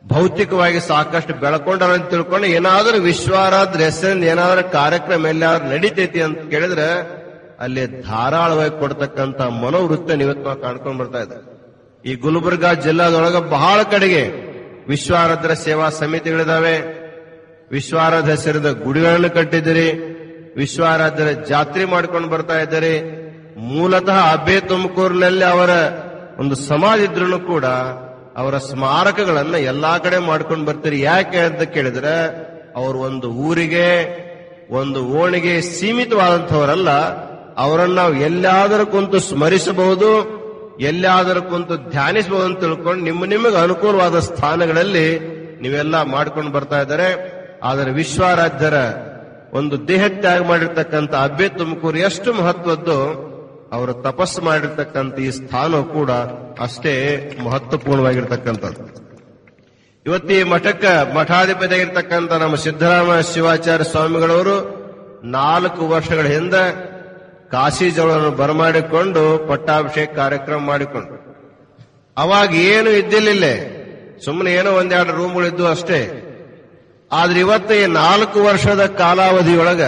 ಭೌತಿಕವಾಗಿ ಸಾಕಷ್ಟು ಬೆಳ್ಕೊಂಡಾರ ಅಂತ ತಿಳ್ಕೊಂಡು ಏನಾದ್ರೂ ವಿಶ್ವಾರಾಧ್ರ ಹೆಸರಿಂದ ಏನಾದ್ರೂ ಕಾರ್ಯಕ್ರಮ ಎಲ್ಲಾದ್ರೂ ನಡೀತೈತಿ ಅಂತ ಕೇಳಿದ್ರೆ ಅಲ್ಲಿ ಧಾರಾಳವಾಗಿ ಕೊಡ್ತಕ್ಕಂತ ಮನೋವೃತ್ತಿ ಇವತ್ತು ನಾವು ಕಾಣ್ಕೊಂಡ್ ಬರ್ತಾ ಇದೆ ಈ ಗುಲ್ಬರ್ಗಾ ಜಿಲ್ಲಾದೊಳಗ ಬಹಳ ಕಡೆಗೆ ವಿಶ್ವಾರಾಧ್ರ ಸೇವಾ ಸಮಿತಿಗಳಿದಾವೆ ವಿಶ್ವಾರಾಧ ಹೆಸರಿದ ಗುಡಿಗಳನ್ನು ಕಟ್ಟಿದ್ದೀರಿ ವಿಶ್ವಾರಾಧ್ಯರ ಜಾತ್ರೆ ಮಾಡ್ಕೊಂಡು ಬರ್ತಾ ಇದ್ದಾರೆ ಮೂಲತಃ ಅಬ್ಬೆ ತುಮಕೂರಿನಲ್ಲಿ ಅವರ ಒಂದು ಸಮಾಜ ಇದ್ರೂ ಕೂಡ ಅವರ ಸ್ಮಾರಕಗಳನ್ನ ಎಲ್ಲಾ ಕಡೆ ಮಾಡ್ಕೊಂಡು ಬರ್ತೀರಿ ಯಾಕೆ ಅಂತ ಕೇಳಿದ್ರೆ ಅವರು ಒಂದು ಊರಿಗೆ ಒಂದು ಓಣಿಗೆ ಸೀಮಿತವಾದಂಥವರಲ್ಲ ಅವರನ್ನ ನಾವು ಎಲ್ಲಾದರೂ ಕುಂತು ಸ್ಮರಿಸಬಹುದು ಎಲ್ಲಾದರೂ ಕುಂತು ಧ್ಯಾನಿಸಬಹುದು ಅಂತ ತಿಳ್ಕೊಂಡು ನಿಮ್ಮ ನಿಮಗೆ ಅನುಕೂಲವಾದ ಸ್ಥಾನಗಳಲ್ಲಿ ನೀವೆಲ್ಲ ಮಾಡ್ಕೊಂಡು ಬರ್ತಾ ಇದ್ದಾರೆ ಆದರೆ ವಿಶ್ವಾರಾಧ್ಯರ ಒಂದು ದೇಹತ್ಯಾಗ ಮಾಡಿರ್ತಕ್ಕಂಥ ಅಬ್ಬೆ ತುಮಕೂರು ಎಷ್ಟು ಮಹತ್ವದ್ದು ಅವರು ತಪಸ್ಸು ಮಾಡಿರ್ತಕ್ಕಂಥ ಈ ಸ್ಥಾನ ಕೂಡ ಅಷ್ಟೇ ಮಹತ್ವಪೂರ್ಣವಾಗಿರ್ತಕ್ಕಂಥದ್ದು ಇವತ್ತು ಈ ಮಠಕ್ಕ ಮಠಾಧಿಪತಿಯಾಗಿರ್ತಕ್ಕಂಥ ನಮ್ಮ ಸಿದ್ದರಾಮ ಶಿವಾಚಾರ್ಯ ಸ್ವಾಮಿಗಳವರು ನಾಲ್ಕು ವರ್ಷಗಳ ಹಿಂದೆ ಕಾಶಿ ಜವಳನ್ನು ಬರಮಾಡಿಕೊಂಡು ಪಟ್ಟಾಭಿಷೇಕ ಕಾರ್ಯಕ್ರಮ ಮಾಡಿಕೊಂಡು ಅವಾಗ ಏನು ಇದ್ದಿಲ್ಲ ಸುಮ್ಮನೆ ಏನೋ ಒಂದೆರಡು ರೂಮ್ಗಳಿದ್ದು ಅಷ್ಟೇ ಆದ್ರೆ ಇವತ್ತು ಈ ನಾಲ್ಕು ವರ್ಷದ ಕಾಲಾವಧಿಯೊಳಗ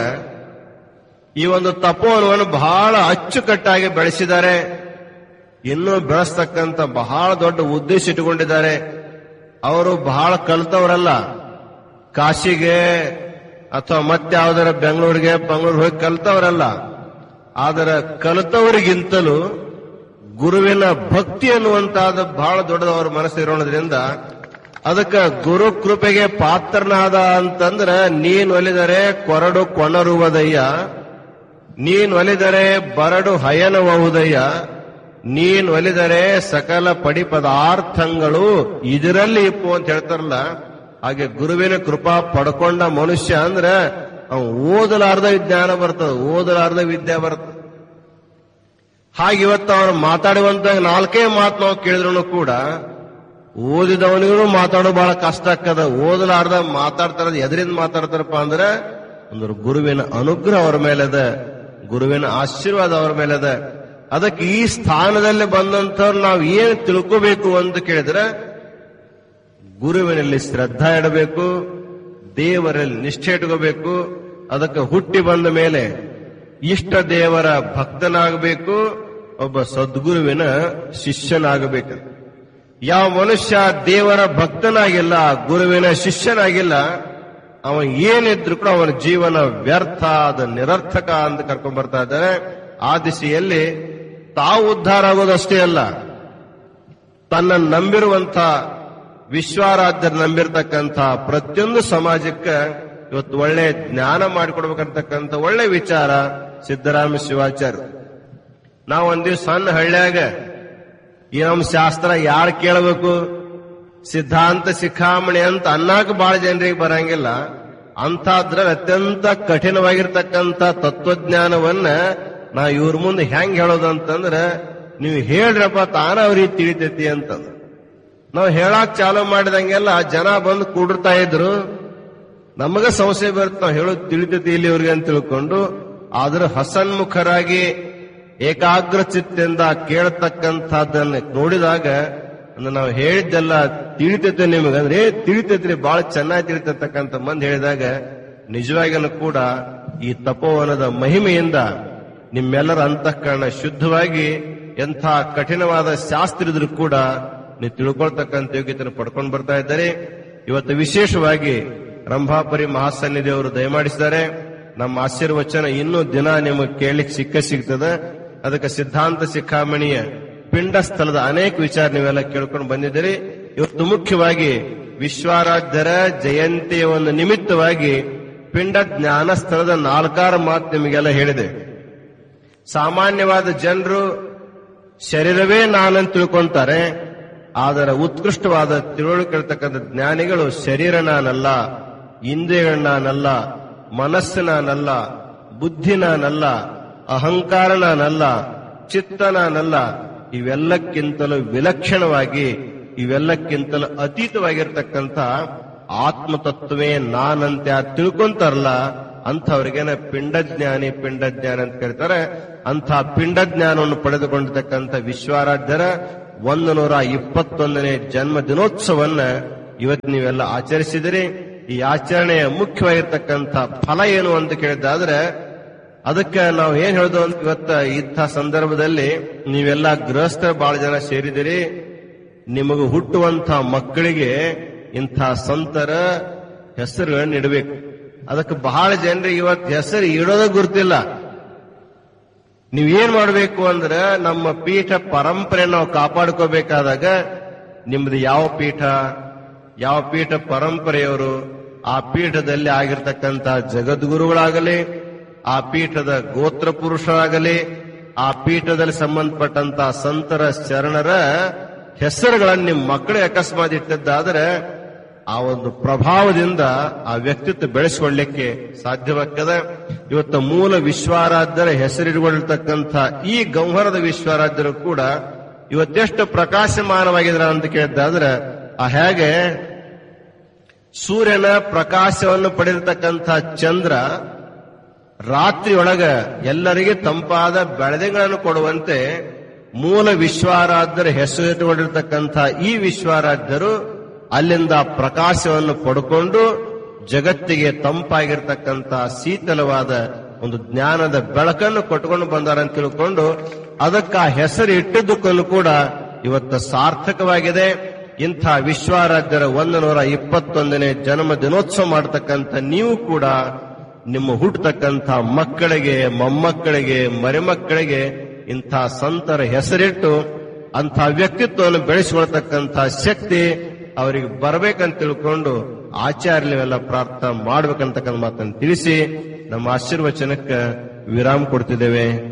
ಈ ಒಂದು ತಪೋವನವನ್ನು ಬಹಳ ಅಚ್ಚುಕಟ್ಟಾಗಿ ಬೆಳೆಸಿದ್ದಾರೆ ಇನ್ನೂ ಬೆಳೆಸ್ತಕ್ಕಂಥ ಬಹಳ ದೊಡ್ಡ ಉದ್ದೇಶ ಇಟ್ಟುಕೊಂಡಿದ್ದಾರೆ ಅವರು ಬಹಳ ಕಲಿತವರಲ್ಲ ಕಾಶಿಗೆ ಅಥವಾ ಮತ್ತಾವುದರ ಬೆಂಗಳೂರಿಗೆ ಬೆಂಗಳೂರು ಹೋಗಿ ಕಲಿತವರಲ್ಲ ಆದರೆ ಕಲಿತವರಿಗಿಂತಲೂ ಗುರುವಿನ ಭಕ್ತಿ ಅನ್ನುವಂತಹದ್ದು ಬಹಳ ದೊಡ್ಡದವರ ಮನಸ್ಸಿರೋದ್ರಿಂದ ಅದಕ್ಕೆ ಗುರು ಕೃಪೆಗೆ ಪಾತ್ರನಾದ ಅಂತಂದ್ರ ನೀನ್ ಒಲಿದರೆ ಕೊರಡು ಕೊಣರುವುದಯ್ಯ ನೀನ್ ಒಲಿದರೆ ಬರಡು ಹಯನಬಹುದಯ್ಯ ನೀನ್ ಒಲಿದರೆ ಸಕಲ ಪಡಿ ಪದಾರ್ಥಗಳು ಇದರಲ್ಲಿ ಇಪ್ಪು ಅಂತ ಹೇಳ್ತಾರಲ್ಲ ಹಾಗೆ ಗುರುವಿನ ಕೃಪಾ ಪಡ್ಕೊಂಡ ಮನುಷ್ಯ ಅಂದ್ರ ಅವ ಓದಲಾರ್ದ ಜ್ಞಾನ ಬರ್ತದ ಓದಲಾರ್ದ ವಿದ್ಯೆ ಬರ್ತದ ಹಾಗೆ ಇವತ್ತು ಅವನು ಮಾತಾಡುವಂತ ನಾಲ್ಕೇ ಮಾತು ನಾವು ಕೇಳಿದ್ರು ಕೂಡ ಓದಿದವನಿಗೂ ಮಾತಾಡೋ ಬಹಳ ಕಷ್ಟ ಆಗ್ತದ ಓದಲಾರ್ದ ಮಾತಾಡ್ತಾರ ಎದರಿಂದ ಮಾತಾಡ್ತಾರಪ್ಪ ಅಂದ್ರೆ ಒಂದು ಗುರುವಿನ ಅನುಗ್ರಹ ಅವರ ಮೇಲದ ಗುರುವಿನ ಆಶೀರ್ವಾದ ಅವರ ಮೇಲದ ಅದಕ್ಕೆ ಈ ಸ್ಥಾನದಲ್ಲಿ ಬಂದಂತವ್ರು ನಾವು ಏನ್ ತಿಳ್ಕೋಬೇಕು ಅಂತ ಕೇಳಿದ್ರೆ ಗುರುವಿನಲ್ಲಿ ಶ್ರದ್ಧಾ ಇಡಬೇಕು ದೇವರಲ್ಲಿ ನಿಷ್ಠೆ ಇಟ್ಕೋಬೇಕು ಅದಕ್ಕೆ ಹುಟ್ಟಿ ಬಂದ ಮೇಲೆ ಇಷ್ಟ ದೇವರ ಭಕ್ತನಾಗಬೇಕು ಒಬ್ಬ ಸದ್ಗುರುವಿನ ಶಿಷ್ಯನಾಗಬೇಕು ಯಾವ ಮನುಷ್ಯ ದೇವರ ಭಕ್ತನಾಗಿಲ್ಲ ಗುರುವಿನ ಶಿಷ್ಯನಾಗಿಲ್ಲ ಅವನ್ ಏನಿದ್ರು ಕೂಡ ಅವನ ಜೀವನ ವ್ಯರ್ಥ ಅದ ನಿರರ್ಥಕ ಅಂತ ಕರ್ಕೊಂಡ್ ಬರ್ತಾ ಇದ್ದಾರೆ ಆ ದಿಶೆಯಲ್ಲಿ ತಾವು ಉದ್ಧಾರ ಆಗೋದಷ್ಟೇ ಅಲ್ಲ ತನ್ನ ನಂಬಿರುವಂತ ವಿಶ್ವಾರಾಧ್ಯರು ನಂಬಿರ್ತಕ್ಕಂಥ ಪ್ರತಿಯೊಂದು ಸಮಾಜಕ್ಕೆ ಇವತ್ತು ಒಳ್ಳೆ ಜ್ಞಾನ ಮಾಡಿಕೊಡ್ಬೇಕಂತಕ್ಕಂಥ ಒಳ್ಳೆ ವಿಚಾರ ಸಿದ್ದರಾಮ ಶಿವಾಚಾರ್ಯ ನಾವು ಒಂದ್ ದಿವ್ಸ ಸಣ್ಣ ಹಳ್ಳ್ಯಾಗ ಈ ನಮ್ಮ ಶಾಸ್ತ್ರ ಯಾರು ಕೇಳಬೇಕು ಸಿದ್ಧಾಂತ ಶಿಖಾಮಣಿ ಅಂತ ಅನ್ನಾಕ ಬಹಳ ಜನರಿಗೆ ಬರಂಗಿಲ್ಲ ಅಂತಾದ್ರ ಅತ್ಯಂತ ಕಠಿಣವಾಗಿರ್ತಕ್ಕಂಥ ತತ್ವಜ್ಞಾನವನ್ನ ನಾ ಇವ್ರ ಮುಂದೆ ಹೆಂಗ್ ಹೇಳೋದು ಅಂತಂದ್ರ ನೀವು ಹೇಳ್ರಪ್ಪ ತಾನ ಅವ್ರಿಗೆ ತಿಳಿತೈತಿ ಅಂತಂದ್ರ ನಾವು ಹೇಳಾಕ್ ಚಾಲು ಮಾಡಿದಂಗೆಲ್ಲ ಜನ ಬಂದು ಕೂಡಿರ್ತಾ ಇದ್ರು ನಮಗ ಸಂಶಯ ಬರುತ್ತೆ ನಾವು ಹೇಳೋದು ತಿಳಿತೈತಿ ಇಲ್ಲಿ ಇವ್ರಿಗೆ ಅಂತ ತಿಳ್ಕೊಂಡು ಆದ್ರೆ ಹಸನ್ಮುಖರಾಗಿ ಏಕಾಗ್ರ ಚಿತ್ತದಿಂದ ಕೇಳತಕ್ಕಂಥದ್ದನ್ನ ನೋಡಿದಾಗ ಅಂದ್ರೆ ನಾವು ಹೇಳಿದ್ದೆಲ್ಲ ತಿಳಿತೈತೆ ನಿಮಗೆ ಅಂದ್ರೆ ಏ ತಿಳಿತೈತ್ರಿ ಬಹಳ ಚೆನ್ನಾಗಿ ತಿಳಿತಕ್ಕಂಥ ಮಂದಿ ಹೇಳಿದಾಗ ನಿಜವಾಗಿನೂ ಕೂಡ ಈ ತಪೋವನದ ಮಹಿಮೆಯಿಂದ ನಿಮ್ಮೆಲ್ಲರ ಅಂತಃಕರಣ ಶುದ್ಧವಾಗಿ ಎಂಥ ಕಠಿಣವಾದ ಶಾಸ್ತ್ರ ಇದ್ರೂ ಕೂಡ ನೀವು ತಿಳ್ಕೊಳ್ತಕ್ಕಂಥ ಯೋಗ್ಯತೆಯನ್ನು ಪಡ್ಕೊಂಡು ಬರ್ತಾ ಇದ್ದಾರೆ ಇವತ್ತು ವಿಶೇಷವಾಗಿ ರಂಭಾಪುರಿ ಮಹಾಸನ್ನಿಧಿ ಅವರು ದಯಮಾಡಿಸಿದ್ದಾರೆ ನಮ್ಮ ಆಶೀರ್ವಚನ ಇನ್ನೂ ದಿನ ನಿಮಗೆ ಕೇಳಲಿಕ್ಕೆ ಸಿಕ್ಕ ಸಿಗ್ತದೆ ಅದಕ್ಕೆ ಸಿದ್ಧಾಂತ ಶಿಖಾಮಣಿಯ ಪಿಂಡ ಸ್ಥಳದ ಅನೇಕ ವಿಚಾರ ನೀವೆಲ್ಲ ಕೇಳ್ಕೊಂಡು ಬಂದಿದ್ದೀರಿ ಇವತ್ತು ಮುಖ್ಯವಾಗಿ ವಿಶ್ವಾರಾಧ್ಯರ ಜಯಂತಿಯ ಒಂದು ನಿಮಿತ್ತವಾಗಿ ಪಿಂಡ ಜ್ಞಾನ ಸ್ಥಳದ ನಾಲ್ಕಾರು ಮಾತು ನಿಮಗೆಲ್ಲ ಹೇಳಿದೆ ಸಾಮಾನ್ಯವಾದ ಜನರು ಶರೀರವೇ ನಾನಂತ ತಿಳ್ಕೊಂತಾರೆ ಆದರೆ ಉತ್ಕೃಷ್ಟವಾದ ತಿಳುವಳಿಕೆ ಇರತಕ್ಕಂಥ ಜ್ಞಾನಿಗಳು ಶರೀರ ನಾನಲ್ಲ ಇಂದ್ರಿಯಗಳ ನಾನಲ್ಲ ಮನಸ್ಸು ನಾನಲ್ಲ ಬುದ್ಧಿ ನಾನಲ್ಲ ಅಹಂಕಾರ ನಾನಲ್ಲ ಚಿತ್ತ ನಾನಲ್ಲ ಇವೆಲ್ಲಕ್ಕಿಂತಲೂ ವಿಲಕ್ಷಣವಾಗಿ ಇವೆಲ್ಲಕ್ಕಿಂತಲೂ ಅತೀತವಾಗಿರ್ತಕ್ಕಂಥ ಆತ್ಮತತ್ವವೇ ನಾನಂತೆ ಯಾರು ತಿಳ್ಕೊಂತಾರಲ್ಲ ಅಂಥವ್ರಿಗೇನ ಪಿಂಡಜ್ಞಾನಿ ಪಿಂಡಜ್ಞಾನ ಅಂತ ಕರೀತಾರೆ ಅಂಥ ಪಿಂಡಜ್ಞಾನವನ್ನು ಪಡೆದುಕೊಂಡಿರ್ತಕ್ಕಂಥ ವಿಶ್ವಾರಾಧ್ಯರ ಒಂದು ನೂರ ಇಪ್ಪತ್ತೊಂದನೇ ಜನ್ಮ ದಿನೋತ್ಸವನ್ನ ಇವತ್ತು ನೀವೆಲ್ಲ ಆಚರಿಸಿದಿರಿ ಈ ಆಚರಣೆಯ ಮುಖ್ಯವಾಗಿರ್ತಕ್ಕಂಥ ಫಲ ಏನು ಅಂತ ಕೇಳಿದ್ದಾದ್ರೆ ಅದಕ್ಕೆ ನಾವು ಏನ್ ಹೇಳುದು ಅಂತ ಇವತ್ತ ಇಂಥ ಸಂದರ್ಭದಲ್ಲಿ ನೀವೆಲ್ಲ ಗೃಹಸ್ಥರ ಬಹಳ ಜನ ಸೇರಿದಿರಿ ನಿಮಗ ಹುಟ್ಟುವಂತ ಮಕ್ಕಳಿಗೆ ಇಂಥ ಸಂತರ ಹೆಸರುಗಳನ್ನ ಇಡಬೇಕು ಅದಕ್ಕೆ ಬಹಳ ಜನರಿಗೆ ಇವತ್ತು ಹೆಸರು ಇಡೋದ ಗುರ್ತಿಲ್ಲ ನೀವೇನ್ ಮಾಡಬೇಕು ಅಂದ್ರೆ ನಮ್ಮ ಪೀಠ ಪರಂಪರೆ ನಾವು ಕಾಪಾಡ್ಕೋಬೇಕಾದಾಗ ನಿಮ್ದು ಯಾವ ಪೀಠ ಯಾವ ಪೀಠ ಪರಂಪರೆಯವರು ಆ ಪೀಠದಲ್ಲಿ ಆಗಿರ್ತಕ್ಕಂಥ ಜಗದ್ಗುರುಗಳಾಗಲಿ ಆ ಪೀಠದ ಗೋತ್ರ ಪುರುಷರಾಗಲಿ ಆ ಪೀಠದಲ್ಲಿ ಸಂಬಂಧಪಟ್ಟಂತ ಸಂತರ ಶರಣರ ಹೆಸರುಗಳನ್ನು ನಿಮ್ಮ ಮಕ್ಕಳಿಗೆ ಅಕಸ್ಮಾತ್ ಇಟ್ಟದ್ದಾದ್ರೆ ಆ ಒಂದು ಪ್ರಭಾವದಿಂದ ಆ ವ್ಯಕ್ತಿತ್ವ ಬೆಳೆಸಿಕೊಳ್ಳಲಿಕ್ಕೆ ಸಾಧ್ಯವಾಗ್ತದೆ ಇವತ್ತು ಮೂಲ ವಿಶ್ವಾರಾಧ್ಯರ ಹೆಸರಿಟ್ಕೊಂಡಿರ್ತಕ್ಕಂಥ ಈ ಗಂಹರದ ವಿಶ್ವಾರಾಧ್ಯರು ಕೂಡ ಇವತ್ತೆಷ್ಟು ಪ್ರಕಾಶಮಾನವಾಗಿದ್ರ ಅಂತ ಕೇಳಿದ್ದಾದ್ರೆ ಆ ಹೇಗೆ ಸೂರ್ಯನ ಪ್ರಕಾಶವನ್ನು ಪಡೆದಿರ್ತಕ್ಕಂಥ ಚಂದ್ರ ರಾತ್ರಿಯೊಳಗ ಎಲ್ಲರಿಗೆ ತಂಪಾದ ಬೆಳದಿಂಗಳನ್ನು ಕೊಡುವಂತೆ ಮೂಲ ವಿಶ್ವಾರಾಧ್ಯರ ಹೆಸರಿಟ್ಟುಕೊಂಡಿರ್ತಕ್ಕಂಥ ಈ ವಿಶ್ವಾರಾಧ್ಯರು ಅಲ್ಲಿಂದ ಪ್ರಕಾಶವನ್ನು ಪಡ್ಕೊಂಡು ಜಗತ್ತಿಗೆ ತಂಪಾಗಿರ್ತಕ್ಕಂಥ ಶೀತಲವಾದ ಒಂದು ಜ್ಞಾನದ ಬೆಳಕನ್ನು ಕೊಟ್ಕೊಂಡು ಬಂದಾರ ಅಂತ ತಿಳ್ಕೊಂಡು ಅದಕ್ಕೆ ಆ ಹೆಸರು ಇಟ್ಟಿದ್ದಕ್ಕೂ ಕೂಡ ಇವತ್ತು ಸಾರ್ಥಕವಾಗಿದೆ ಇಂಥ ವಿಶ್ವಾರಾಧ್ಯರ ಒಂದು ನೂರ ಇಪ್ಪತ್ತೊಂದನೇ ಜನ್ಮ ದಿನೋತ್ಸವ ಮಾಡತಕ್ಕಂಥ ನೀವು ಕೂಡ ನಿಮ್ಮ ಹುಟ್ಟತಕ್ಕಂಥ ಮಕ್ಕಳಿಗೆ ಮೊಮ್ಮಕ್ಕಳಿಗೆ ಮರಿಮಕ್ಕಳಿಗೆ ಇಂಥ ಸಂತರ ಹೆಸರಿಟ್ಟು ಅಂಥ ವ್ಯಕ್ತಿತ್ವವನ್ನು ಬೆಳೆಸಿಕೊಳ್ತಕ್ಕಂಥ ಶಕ್ತಿ ಅವರಿಗೆ ಬರ್ಬೇಕಂತ ತಿಳ್ಕೊಂಡು ಆಚಾರ್ಯವೆಲ್ಲ ಪ್ರಾರ್ಥನೆ ಮಾಡ್ಬೇಕಂತಕ್ಕಂಥ ಮಾತನ್ನು ತಿಳಿಸಿ ನಮ್ಮ ಆಶೀರ್ವಚನಕ್ಕೆ ವಿರಾಮ ಕೊಡ್ತಿದ್ದೇವೆ